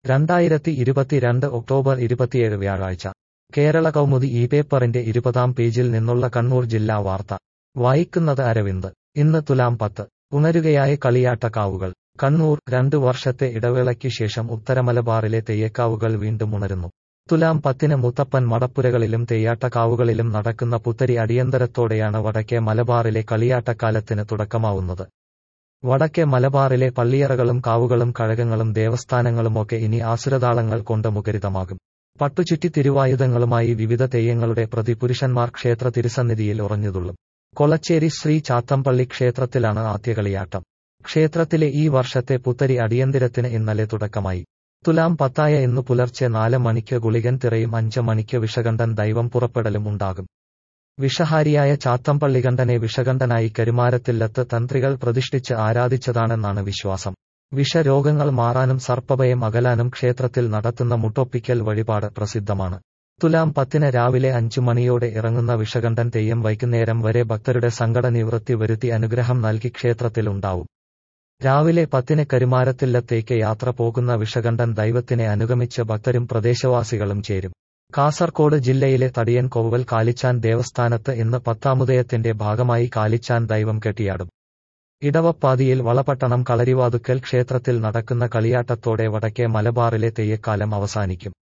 രണ്ടായിരത്തി ഇരുപത്തിരണ്ട് ഒക്ടോബർ ഇരുപത്തിയേഴ് വ്യാഴാഴ്ച കേരള കൗമുദി ഈ പേപ്പറിന്റെ ഇരുപതാം പേജിൽ നിന്നുള്ള കണ്ണൂർ ജില്ലാ വാർത്ത വായിക്കുന്നത് അരവിന്ദ് ഇന്ന് തുലാം പത്ത് ഉണരുകയായ കളിയാട്ടക്കാവുകൾ കണ്ണൂർ രണ്ടു വർഷത്തെ ഇടവേളയ്ക്ക് ശേഷം ഉത്തരമലബാറിലെ തെയ്യക്കാവുകൾ വീണ്ടും ഉണരുന്നു തുലാം പത്തിന് മുത്തപ്പൻ മടപ്പുരകളിലും തെയ്യാട്ടക്കാവുകളിലും നടക്കുന്ന പുത്തരി അടിയന്തരത്തോടെയാണ് വടക്കേ മലബാറിലെ കളിയാട്ടക്കാലത്തിന് തുടക്കമാവുന്നത് വടക്കേ മലബാറിലെ പള്ളിയറകളും കാവുകളും കഴകങ്ങളും ദേവസ്ഥാനങ്ങളുമൊക്കെ ഇനി ആസുരതാളങ്ങൾ കൊണ്ട് മുഖരിതമാകും പട്ടുചുറ്റി തിരുവായുധങ്ങളുമായി വിവിധ തെയ്യങ്ങളുടെ പ്രതിപുരുഷന്മാർ ക്ഷേത്ര തിരുസന്നിധിയിൽ ഉറഞ്ഞുതുള്ളും കൊളച്ചേരി ശ്രീ ചാത്തമ്പള്ളി ക്ഷേത്രത്തിലാണ് ആദ്യ കളിയാട്ടം ക്ഷേത്രത്തിലെ ഈ വർഷത്തെ പുത്തരി അടിയന്തിരത്തിന് ഇന്നലെ തുടക്കമായി തുലാം പത്തായ ഇന്നു പുലർച്ചെ നാല് മണിക്ക് ഗുളികൻ തിറയും അഞ്ച് മണിക്ക് വിഷകണ്ഠൻ ദൈവം പുറപ്പെടലും ഉണ്ടാകും വിഷഹാരിയായ ചാത്തമ്പള്ളികണ്ഠനെ വിഷകണ്ഠനായി കരുമാരത്തില്ലത്ത് തന്ത്രികൾ പ്രതിഷ്ഠിച്ച് ആരാധിച്ചതാണെന്നാണ് വിശ്വാസം വിഷരോഗങ്ങൾ മാറാനും സർപ്പഭയം അകലാനും ക്ഷേത്രത്തിൽ നടത്തുന്ന മുട്ടൊപ്പിക്കൽ വഴിപാട് പ്രസിദ്ധമാണ് തുലാം പത്തിന് രാവിലെ അഞ്ചു മണിയോടെ ഇറങ്ങുന്ന വിഷകണ്ഠൻ തെയ്യം വൈകുന്നേരം വരെ ഭക്തരുടെ സങ്കട നിവൃത്തി വരുത്തി അനുഗ്രഹം നൽകി ക്ഷേത്രത്തിലുണ്ടാവും രാവിലെ പത്തിന് കരുമാരത്തില്ലത്തേക്ക് യാത്ര പോകുന്ന വിഷകണ്ഠൻ ദൈവത്തിനെ അനുഗമിച്ച് ഭക്തരും പ്രദേശവാസികളും ചേരും കാസർകോട് ജില്ലയിലെ തടിയൻ കോവൽ കാലിച്ചാൻ ദേവസ്ഥാനത്ത് ഇന്ന് പത്താമുദയത്തിന്റെ ഭാഗമായി കാലിച്ചാൻ ദൈവം കെട്ടിയാടും ഇടവപ്പാതിയിൽ വളപട്ടണം കളരിവാതുക്കൽ ക്ഷേത്രത്തിൽ നടക്കുന്ന കളിയാട്ടത്തോടെ വടക്കേ മലബാറിലെ തെയ്യക്കാലം അവസാനിക്കും